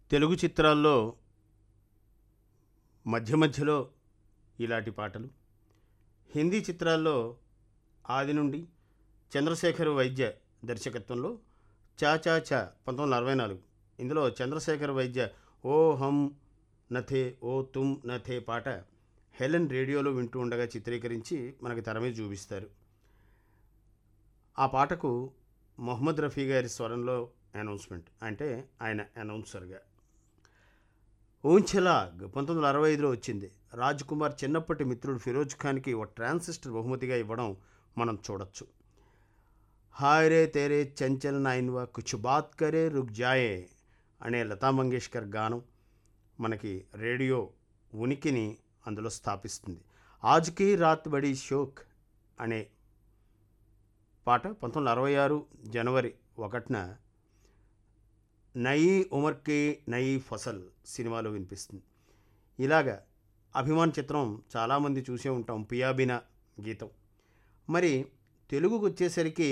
తెలుగు చిత్రాల్లో మధ్య మధ్యలో ఇలాంటి పాటలు హిందీ చిత్రాల్లో ఆది నుండి చంద్రశేఖర్ వైద్య దర్శకత్వంలో చా చా చా పంతొమ్మిది వందల అరవై నాలుగు ఇందులో చంద్రశేఖర్ వైద్య ఓ హమ్ నథే ఓ తుమ్ నథే పాట హెలెన్ రేడియోలో వింటూ ఉండగా చిత్రీకరించి మనకి తెర మీద చూపిస్తారు ఆ పాటకు మొహమ్మద్ రఫీ గారి స్వరంలో అనౌన్స్మెంట్ అంటే ఆయన అనౌన్సర్గా ఊంచెలాగ్ పంతొమ్మిది వందల అరవై ఐదులో వచ్చింది రాజ్ కుమార్ చిన్నప్పటి మిత్రుడు ఫిరోజ్ ఖాన్కి ఓ ట్రాన్సిస్టర్ బహుమతిగా ఇవ్వడం మనం చూడొచ్చు హాయ్ రే తేరే చంచల్ నాయన్వా కుచ్ బాత్ కరే రుక్ జాయే అనే లతా మంగేష్కర్ గానం మనకి రేడియో ఉనికిని అందులో స్థాపిస్తుంది ఆజ్కి రాత్ బడి షోక్ అనే పాట పంతొమ్మిది వందల అరవై ఆరు జనవరి ఒకటిన నయీ ఉమర్కి నయీ ఫసల్ సినిమాలో వినిపిస్తుంది ఇలాగా అభిమాన్ చిత్రం చాలామంది చూసే ఉంటాం పియాబిన గీతం మరి తెలుగుకు వచ్చేసరికి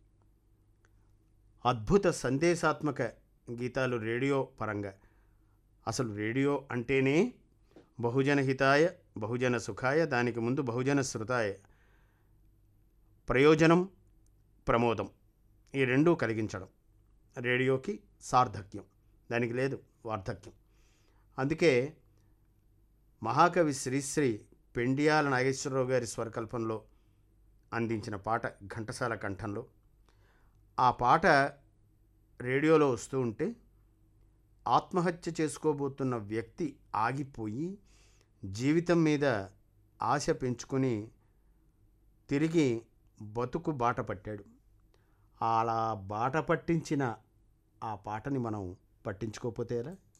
అద్భుత సందేశాత్మక గీతాలు రేడియో పరంగా అసలు రేడియో అంటేనే బహుజన హితాయ బహుజన సుఖాయ దానికి ముందు బహుజన శృతాయ ప్రయోజనం ప్రమోదం ఈ రెండూ కలిగించడం రేడియోకి సార్థక్యం దానికి లేదు వార్ధక్యం అందుకే మహాకవి శ్రీశ్రీ పెండియాల నాగేశ్వరరావు గారి స్వరకల్పంలో అందించిన పాట ఘంటసాల కంఠంలో ఆ పాట రేడియోలో వస్తూ ఉంటే ఆత్మహత్య చేసుకోబోతున్న వ్యక్తి ఆగిపోయి జీవితం మీద ఆశ పెంచుకొని తిరిగి బతుకు బాట పట్టాడు అలా బాట పట్టించిన ఆ పాటని మనం పట్టించుకోకపోతే ఎలా